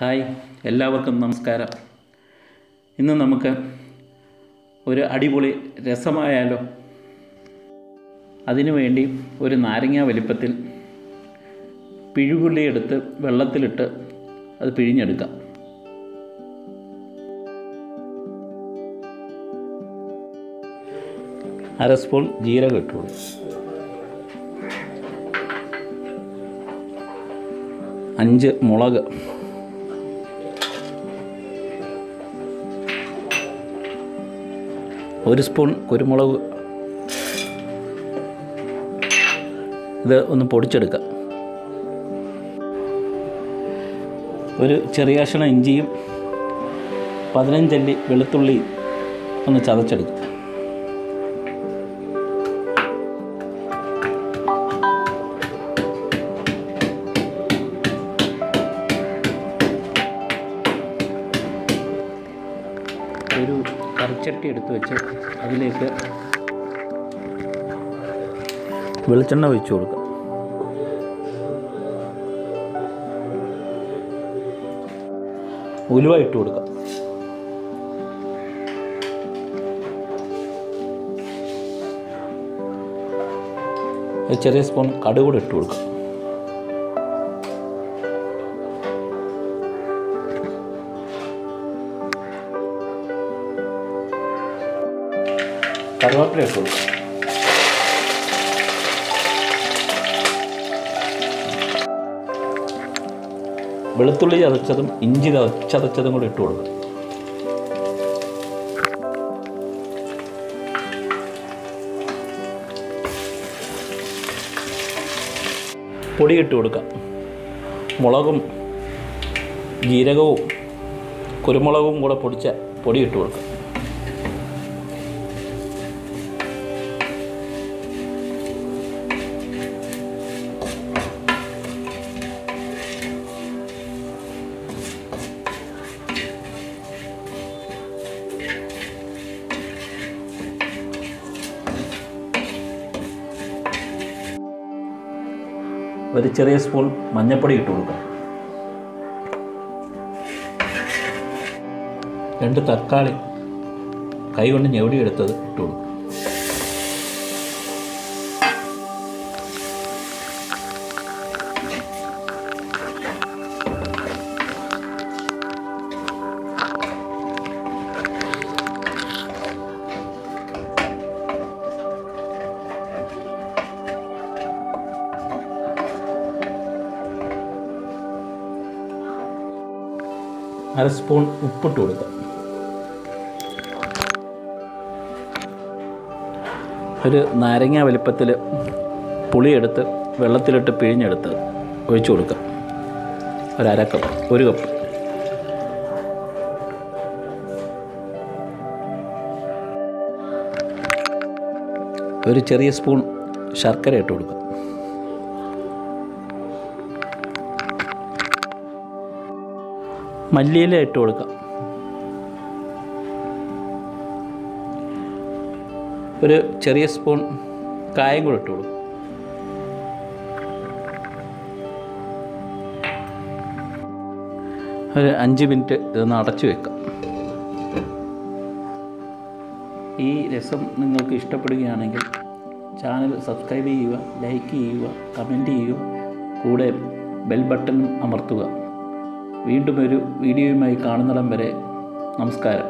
hi എല്ലാവർക്കും നമസ്കാരം ഇന്ന് നമുക്ക് ഒരു അടിപൊളി രസമായാലോ അതിനു വേണ്ടി ഒരു നാരങ്ങ വലിപ്പത്തിൽ പിഴുപുള്ളി എടുത്ത് വെള്ളത്തിലിട്ട് അത് പിഴിഞ്ഞെടുക്കാം അര സ്പൂൺ ജീരകം ഇട്ടു അഞ്ച് മുളക് ഒരു സ്പൂൺ കുരുമുളക് ഇത് ഒന്ന് പൊടിച്ചെടുക്കാം ഒരു ചെറിയ കഷ്ണം ഇഞ്ചിയും പതിനഞ്ചല്ലി വെളുത്തുള്ളിയും ഒന്ന് ചതച്ചെടുക്കും ഒരു കറിച്ചട്ടി എടുത്ത് വെച്ച് അതിലേക്ക് വെളിച്ചെണ്ണ ഒഴിച്ചു കൊടുക്കുക ഉലുവ ഇട്ട് കൊടുക്കുക ഒരു ചെറിയ സ്പൂൺ കടുക് കൂടെ ഇട്ട് കൊടുക്കുക കറുവാപ്പില ഇട്ട് കൊടുക്കുക വെളുത്തുള്ളി ചതച്ചതും ഇഞ്ചി ചത- ചതച്ചതും കൂടി ഇട്ട് കൊടുക്കുക പൊടി ഇട്ട് കൊടുക്കാം മുളകും ജീരകവും കുരുമുളകും കൂടെ പൊടിച്ച പൊടി ഇട്ട് കൊടുക്കാം ഒരു ചെറിയ സ്പൂൺ മഞ്ഞൾപ്പൊടി ഇട്ട് കൊടുക്കാം രണ്ട് തക്കാളി കൈ കൊണ്ട് ഞെവിടിയെടുത്തത് ഇട്ട് കൊടുക്കും അര സ്പൂൺ ഉപ്പിട്ട് കൊടുക്കാം ഒരു നാരങ്ങ വലിപ്പത്തിൽ പുളിയെടുത്ത് വെള്ളത്തിലിട്ട് പിഴിഞ്ഞെടുത്ത് ഒഴിച്ചു കൊടുക്കാം ഒരു അര കപ്പ് ഒരു കപ്പ് ഒരു ചെറിയ സ്പൂൺ ശർക്കര ഇട്ട് കൊടുക്കാം മല്ലിയില ഇട്ട് കൊടുക്കാം ഒരു ചെറിയ സ്പൂൺ കായം കൂടെ ഇട്ട് കൊടുക്കും ഒരു അഞ്ച് മിനിറ്റ് ഇതൊന്ന് അടച്ചു വെക്കാം ഈ രസം നിങ്ങൾക്ക് ഇഷ്ടപ്പെടുകയാണെങ്കിൽ ചാനൽ സബ്സ്ക്രൈബ് ചെയ്യുക ലൈക്ക് ചെയ്യുക കമൻറ്റ് ചെയ്യുക കൂടെ ബെൽ ബട്ടൺ അമർത്തുക വീണ്ടും ഒരു വീഡിയോയുമായി കാണുന്നിടം വരെ നമസ്കാരം